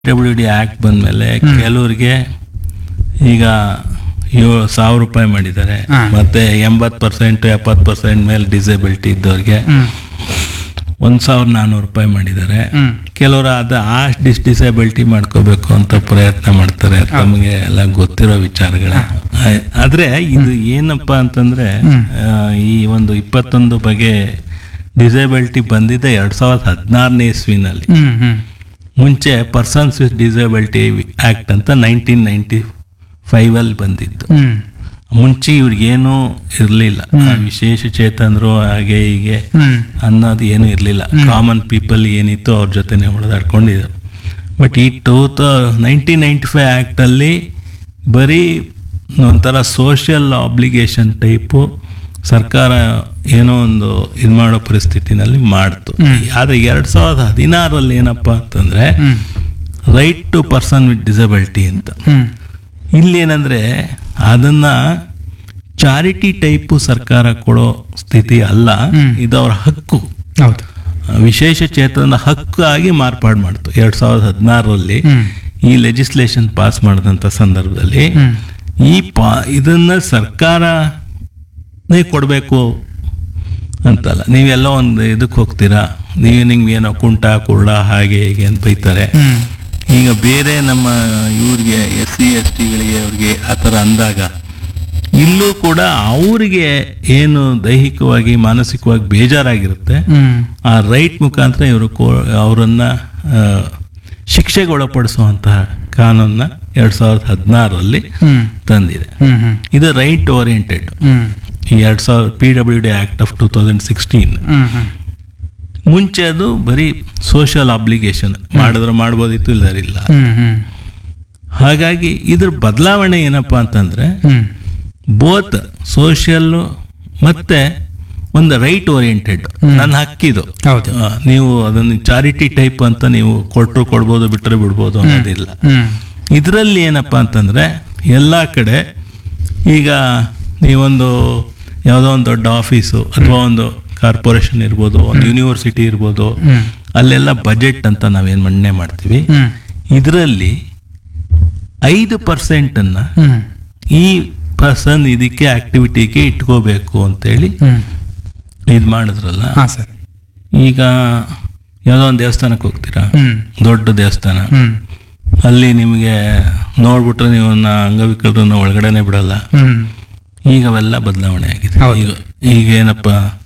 W D act ಬಂದಮೇಲೆ ಕೆಲವ್ರಿಗೆ ಈಗ ಏಳು ಸಾವಿರ ರೂಪಾಯಿ ಮಾಡಿದ್ದಾರೆ ಹಾ. ಮತ್ತೆ ಎಂಬತ್ತು ಪರ್ಸೆಂಟ್ ಎಪ್ಪತ್ತು ಪರ್ಸೆಂಟ್ ಮೇಲೆ ಡಿಸೇಬಿಲಿಟಿ ಇದ್ದವ್ರಿಗೆ ಹ್ಮ್ ಒಂದು ಸಾವಿರದ ನಾನ್ನೂರು ರೂಪಾಯಿ ಮಾಡಿದ್ದಾರೆ ಹ್ಮ್ ಕೆಲವರು ಅದು ಆ ಡಿಸ್ ಡಿಸೇಬಿಲಿಟಿ ಮಾಡ್ಕೋಬೇಕು ಅಂತ ಪ್ರಯತ್ನ ಮಾಡ್ತಾರೆ ತಮಗೆ ಎಲ್ಲ ಗೊತ್ತಿರೋ ವಿಚಾರಗಳೇ ಆ- ಆದ್ರೆ ಇದು ಏನಪ್ಪಾ ಅಂತಂದ್ರೆ ಆ, ಈ ಒಂದು ಇಪ್ಪತ್ತೊಂದು ಬಗೆ ಡಿಸೇಬಿಲಿಟಿ ಬಂದಿದೆ ಎರಡ್ ಸಾವಿರದ ಹದಿನಾರನೇ ಇಸ್ವಿನಲ್ಲಿ ಹ್ಮ್ ಹ್ಮ್ ಮುಂಚೆ ಪರ್ಸನ್ಸ್ ವಿತ್ ಡಿಸೇಬಿಲಿಟಿ ಆಕ್ಟ್ ಅಂತ ನೈನ್ಟೀನ್ ನೈಂಟಿ ಫೈವ್ ಅಲ್ಲಿ ಬಂದಿತ್ತು ಹ್ಮ್ ಮುಂಚೆ ಇವ್ರಿಗೇನು ಇರಲಿಲ್ಲ ವಿಶೇಷ ಚೇತನರು ಹಾಗೆ ಹೀಗೆ ಹ್ಮ್ ಅನ್ನೋದು ಏನು ಇರಲಿಲ್ಲ ಕಾಮನ್ ಪೀಪಲ್ ಏನಿತ್ತು ಅವ್ರ ಜೊತೆನೆ ಹೊಡೆದಾಡ್ಕೊಂಡಿದ್ರು ಬಟ್ ಈ ಟೂ ತ ನೈನ್ಟೀನ್ ನೈಂಟಿ ಫೈವ್ ಆ್ಯಕ್ಟಲ್ಲಿ ಬರೀ ಒಂಥರ ಸೋಷಿಯಲ್ ಆಬ್ಲಿಗೇಷನ್ ಟೈಪು ಸರ್ಕಾರ ಏನೋ ಒಂದು ಇದು ಮಾಡೋ ಪರಿಸ್ಥಿತಿನಲ್ಲಿ ಮಾಡ್ತು ಆದರೆ ಎರಡು ಸಾವಿರದ ಹದಿನಾರಲ್ಲಿ ಏನಪ್ಪ ಅಂತಂದರೆ ಹ್ಮ್ right to person with disability ಅಂತ ಹ್ಮ್ ಇಲ್ಲೇನಂದ್ರೆ ಅದನ್ನ ಚಾರಿಟಿ ಟೈಪು ಸರ್ಕಾರ ಕೊಡೋ ಸ್ಥಿತಿ ಅಲ್ಲ ಹ್ಮ್. ಇದು ಅವ್ರ ಹಕ್ಕು ಹೌದು ವಿಶೇಷ ಚೇತನ ಹಕ್ಕು ಆಗಿ ಮಾರ್ಪಾಡು ಮಾಡ್ತು ಎರಡ್ ಸಾವಿರದ ಹದಿನಾರರಲ್ಲಿ ಹ್ಮ್ ಈ ಲೆಜಿಸ್ಲೇಷನ್ ಪಾಸ್ ಮಾಡಿದಂಥ ಸಂದರ್ಭದಲ್ಲಿ ಹ್ಮ್ ಈ ಪಾ ಇದನ್ನ ಸರ್ಕಾರನೇ ಕೊಡಬೇಕು ಅಂತಲ್ಲ ನೀವೆಲ್ಲ ಒಂದು ಇದಕ್ಕೆ ಹೋಗ್ತೀರಾ ನೀವು ನಿಮ್ಗೆ ಏನೋ ಕುಂಟ ಕುರುಡ ಹಾಗೆ ಹೀಗೆ ಅಂತ ಬೈತಾರೆ ಹ್ಮ್ ಈಗ ಬೇರೆ ನಮ್ಮ ಇವ್ರಿಗೆ ಎಸ್ ಸಿ ಎಸ್ ಟಿಗಳಿಗೆ ಅವ್ರಿಗೆ ಆ ಥರ ಅಂದಾಗ ಇಲ್ಲೂ ಕೂಡ ಅವರಿಗೆ ಏನು ದೈಹಿಕವಾಗಿ ಮಾನಸಿಕವಾಗಿ ಬೇಜಾರಾಗಿರುತ್ತೆ ಹ್ಮ್ ಆ ರೈಟ್ ಮುಖಾಂತರ ಇವರು ಕೋ ಅವರನ್ನ ಶಿಕ್ಷೆಗೆ ಒಳಪಡಿಸುವಂತಹ ಕಾನೂನನ್ನ ಎರಡ್ ಸಾವಿರದ ಹದಿನಾರರಲ್ಲಿ ಹ್ಮ್ ತಂದಿದೆ ಹ್ಮ್ ಹ್ಮ್ ಇದು ರೈಟ್ ಓರಿಯೆಂಟೆಡ್ ಹ್ಮ್ ಈ ಎರಡ್ ಸಾವಿರದ P W D act of two thousand sixteen ಹ್ಮ್ ಹ್ಮ್ ಮುಂಚೆ ಅದು ಬರೀ ಸೋಷಿಯಲ್ ಆಬ್ಲಿಗೇಷನ್ ಮಾಡಿದ್ರೆ ಮಾಡ್ಬೋದಿತ್ತು ಇಲ್ಲರಿಲ್ಲ ಹ್ಮ್ ಹ್ಮ್ ಹಾಗಾಗಿ ಇದ್ರ ಬದಲಾವಣೆ ಏನಪ್ಪಾ ಅಂತಂದ್ರೆ ಹ್ಮ್ ಬೋತ್ ಸೋಷಿಯಲ್ ಮತ್ತೆ ಒಂದು ರೈಟ್ ಓರಿಯೆಂಟೆಡ್ ನನ್ನ ಹಕ್ಕಿದು ಹೌದು ಆ, ನೀವು ಅದನ್ನು ಚಾರಿಟಿ ಟೈಪ್ ಅಂತ ನೀವು ಕೊಟ್ಟರು ಕೊಡ್ಬೋದು ಬಿಟ್ಟರೆ ಬಿಡ್ಬೋದು ಅನ್ನೋದಿಲ್ಲ ಹ್ಮ್ ಇದರಲ್ಲಿ ಏನಪ್ಪಾ ಅಂತಂದ್ರೆ ಎಲ್ಲ ಕಡೆ ಈಗ ನೀವೊಂದು ಯಾವುದೋ ಒಂದು ದೊಡ್ಡ ಆಫೀಸು ಅಥವಾ ಒಂದು ಕಾರ್ಪೊರೇಷನ್ ಇರ್ಬೋದು ಒಂದು ಯೂನಿವರ್ಸಿಟಿ ಇರ್ಬೋದು ಹ್ಮ್ ಅಲ್ಲೆಲ್ಲ ಬಜೆಟ್ ಅಂತ ನಾವೇನು ಮಣ್ಣೆ ಮಾಡ್ತೀವಿ ಹ್ಮ್ ಇದರಲ್ಲಿ ಐದು ಪರ್ಸೆಂಟನ್ನ ಹ್ಮ್ ಈ ಪರ್ಸನ್ ಇದಕ್ಕೆ ಆಕ್ಟಿವಿಟಿಗೆ ಇಟ್ಕೋಬೇಕು ಅಂತೇಳಿ ಹ್ಮ್ ಇದು ಮಾಡಿದ್ರಲ್ಲ ಹಾ ಸರ್ ಈಗ ಯಾವುದೋ ಒಂದು ದೇವಸ್ಥಾನಕ್ಕೆ ಹೋಗ್ತೀರಾ ಹ್ಮ್ ದೊಡ್ಡ ದೇವಸ್ಥಾನ ಹ್ಮ್ ಅಲ್ಲಿ ನಿಮಗೆ ನೋಡ್ಬಿಟ್ರೆ ನೀವು ಅಂಗವಿಕಲರನ್ನ ಒಳಗಡೆನೆ ಬಿಡಲ್ಲ ಹ್ಮ್ ಈಗ ಅವೆಲ್ಲ ಬದಲಾವಣೆ ಆಗಿದೆ ಹೌದು. ಈಗ ಈಗ ಏನಪ್ಪ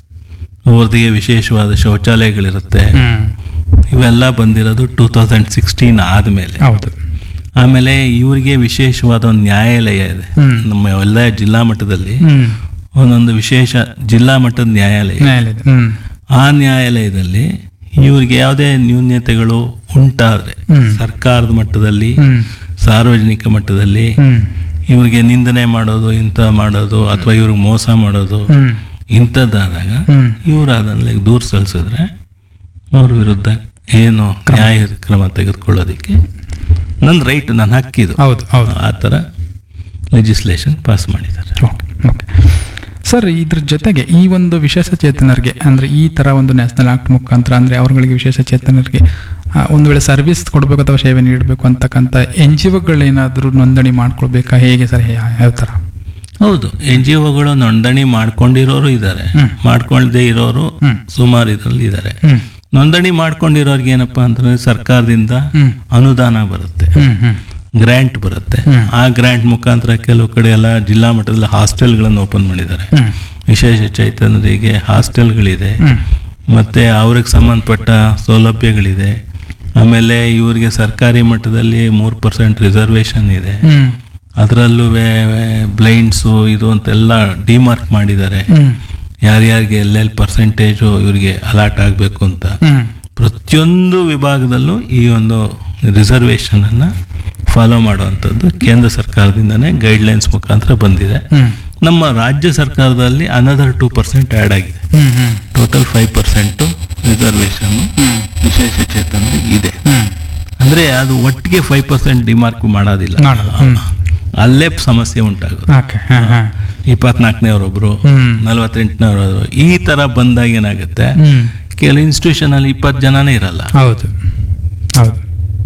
ಅವ್ರದಿಗೆ ವಿಶೇಷವಾದ ಶೌಚಾಲಯಗಳಿರುತ್ತೆ ಹ್ಮ್ ಇವೆಲ್ಲ ಬಂದಿರೋದು ಟೂ ತೌಸಂಡ್ ಸಿಕ್ಸ್ಟೀನ್ ಆದಮೇಲೆ ಹೌದು ಆಮೇಲೆ ಇವರಿಗೆ ವಿಶೇಷವಾದ ಒಂದು ನ್ಯಾಯಾಲಯ ಇದೆ ಹ್ಮ್. ನಮ್ಮ ಎಲ್ಲ ಜಿಲ್ಲಾ ಮಟ್ಟದಲ್ಲಿ ಹ್ಮ್ ಒಂದೊಂದು ವಿಶೇಷ ಜಿಲ್ಲಾ ಮಟ್ಟದ ನ್ಯಾಯಾಲಯ ನ್ಯಾಯಾಲಯದ ಹ್ಮ್ ಆ ನ್ಯಾಯಾಲಯದಲ್ಲಿ ಇವ್ರಿಗೆ ಯಾವುದೇ ನ್ಯೂನ್ಯತೆಗಳು ಉಂಟಾದ್ರೆ ಹ್ಮ್. ಸರ್ಕಾರದ ಮಟ್ಟದಲ್ಲಿ ಹ್ಮ್ ಸಾರ್ವಜನಿಕ ಮಟ್ಟದಲ್ಲಿ ಹ್ಮ್ ಇವ್ರಿಗೆ ನಿಂದನೆ ಮಾಡೋದು ಇಂಥ ಮಾಡೋದು ಅಥವಾ ಇವ್ರಿಗೆ ಮೋಸ ಮಾಡೋದು ಹ್ಮ್ ಇಂಥದ್ದಾದಾಗ ಹ್ಮ್ ಇವ್ರು ಅದನ್ನ ದೂರ ಸಲ್ಲಿಸಿದ್ರೆ ಅವ್ರ ವಿರುದ್ಧ ಏನು ನ್ಯಾಯ ಕ್ರಮ ತೆಗೆದುಕೊಳ್ಳೋದಕ್ಕೆ ನನ್ನ ರೈಟ್ ನನ್ನ ಹಕ್ಕಿದು ಹೌದು ಹೌದು ಆ ಥರ ಲೆಜಿಸ್ಲೇಷನ್ ಪಾಸ್ ಮಾಡಿದ್ದಾರೆ ಓಕೆ ಓಕೆ ಸರ್ ಇದ್ರ ಜೊತೆಗೆ ಈ ಒಂದು ವಿಶೇಷ ಚೇತನರಿಗೆ ಅಂದರೆ ಈ ಥರ ಒಂದು ನ್ಯಾಷನಲ್ ಆಕ್ಟ್ ಮುಖಾಂತರ ಅಂದರೆ ಅವ್ರಗಳಿಗೆ ವಿಶೇಷ ಚೇತನರಿಗೆ ಆ, ಒಂದು ವೇಳೆ ಸರ್ವಿಸ್ ಕೊಡಬೇಕು ಅಥವಾ ಸೇವೆ ನೀಡಬೇಕು ಅಂತಕ್ಕಂಥ ಎನ್ ಜಿ ಒಗಳೇನಾದರೂ ನೋಂದಣಿ ಮಾಡ್ಕೊಳ್ಬೇಕಾ ಹೇಗೆ ಸರ್ ಯಾ- ಯಾವ ಥರ ಹೌದು ಎನ್ ಜಿ ಒಗಳು ನೋಂದಣಿ ಮಾಡ್ಕೊಂಡಿರೋರು ಇದ್ದಾರೆ ಹ್ಮ್. ಮಾಡ್ಕೊಳ್ದೇ ಇರೋರು ಹ್ಮ್. ಸುಮಾರು ಇದರಲ್ಲಿ ಇದ್ದಾರೆ ಹ್ಮ್ ನೋಂದಣಿ ಮಾಡ್ಕೊಂಡಿರೋರ್ಗೆ ಏನಪ್ಪಾ ಅಂತಂದ್ರೆ ಸರ್ಕಾರದಿಂದ ಹ್ಮ್ ಅನುದಾನ ಬರುತ್ತೆ ಹ್ಮ್ ಹ್ಮ್ ಗ್ರ್ಯಾಂಟ್ ಬರುತ್ತೆ ಹ್ಮ್. ಆ ಗ್ರ್ಯಾಂಟ್ ಮುಖಾಂತರ ಕೆಲವು ಕಡೆ ಎಲ್ಲ ಜಿಲ್ಲಾ ಮಟ್ಟದಲ್ಲಿ ಹಾಸ್ಟೆಲ್ಗಳನ್ನು ಓಪನ್ ಮಾಡಿದ್ದಾರೆ ಹ್ಮ್ ವಿಶೇಷ ಚೈತನ್ಯರಿಗೆ ಹಾಸ್ಟೆಲ್ಗಳಿದೆ ಹ್ಮ್ ಮತ್ತೆ ಅವ್ರಿಗೆ ಸಂಬಂಧಪಟ್ಟ ಸೌಲಭ್ಯಗಳಿದೆ ಆಮೇಲೆ ಇವರಿಗೆ ಸರ್ಕಾರಿ ಮಟ್ಟದಲ್ಲಿ ಮೂರು ಪರ್ಸೆಂಟ್ ರಿಸರ್ವೇಶನ್ ಇದೆ ಹ್ಮ್ ಅದರಲ್ಲೂ ಬ್ಲೈಂಡ್ಸು ಇದು ಅಂತೆಲ್ಲ ಡಿಮಾರ್ಕ್ ಮಾಡಿದ್ದಾರೆ ಹ್ಮ್ ಯಾರ್ಯಾರಿಗೆ ಎಲ್ಲೆಲ್ಲಿ ಪರ್ಸೆಂಟೇಜು ಇವರಿಗೆ ಅಲಾಟ್ ಆಗಬೇಕು ಅಂತ ಹ್ಮ್ ಪ್ರತಿಯೊಂದು ವಿಭಾಗದಲ್ಲೂ ಈ ಒಂದು ರಿಸರ್ವೇಶನ್ ಅನ್ನ ಫಾಲೋ ಮಾಡುವಂಥದ್ದು ಕೇಂದ್ರ ಸರ್ಕಾರದಿಂದನೇ ಗೈಡ್ಲೈನ್ಸ್ ಮುಖಾಂತರ ಬಂದಿದೆ ಹ್ಮ್ ನಮ್ಮ ರಾಜ್ಯ ಸರ್ಕಾರದಲ್ಲಿ ಅನದರ್ ಟೂ ಪರ್ಸೆಂಟ್ ಆ್ಯಡ್ ಆಗಿದೆ ಹ್ಮ್ ಹ್ಮ್ ಟೋಟಲ್ ಫೈವ್ ಪರ್ಸೆಂಟು ರಿಸರ್ವೇಶನ್ ಹ್ಮ್ ವಿಶೇಷ ಚೇತನರಿಗೆ ಇದೆ ಹ್ಮ್ ಅಂದ್ರೆ ಅದು ಒಟ್ಟಿಗೆ ಫೈವ್ ಪರ್ಸೆಂಟ್ ಡಿಮಾರ್ಕ್ ಮಾಡೋದಿಲ್ಲ ಮಾಡಲ್ಲ. ಹ್ಮ್. ಅಲ್ಲೇ ಸಮಸ್ಯೆ ಉಂಟಾಗೋದು ಓಕೆ ಹಾಂ ಹಾಂ ಇಪ್ಪತ್ನಾಲ್ಕನೇವರೊಬ್ರು ಹ್ಮ್ ನಲವತ್ತೆಂಟನೇವರು ಈ ತರ ಬಂದಾಗ ಏನಾಗುತ್ತೆ ಹ್ಮ್ ಕೆಲವು ಇನ್ಸ್ಟಿಟ್ಯೂಷನ್ ಅಲ್ಲಿ ಇಪ್ಪತ್ತು ಜನನೇ ಇರಲ್ಲ ಹೌದು ಹೌದು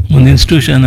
ಒಂದು ಇನ್ಸ್ಟಿಟ್ಯೂಷನ್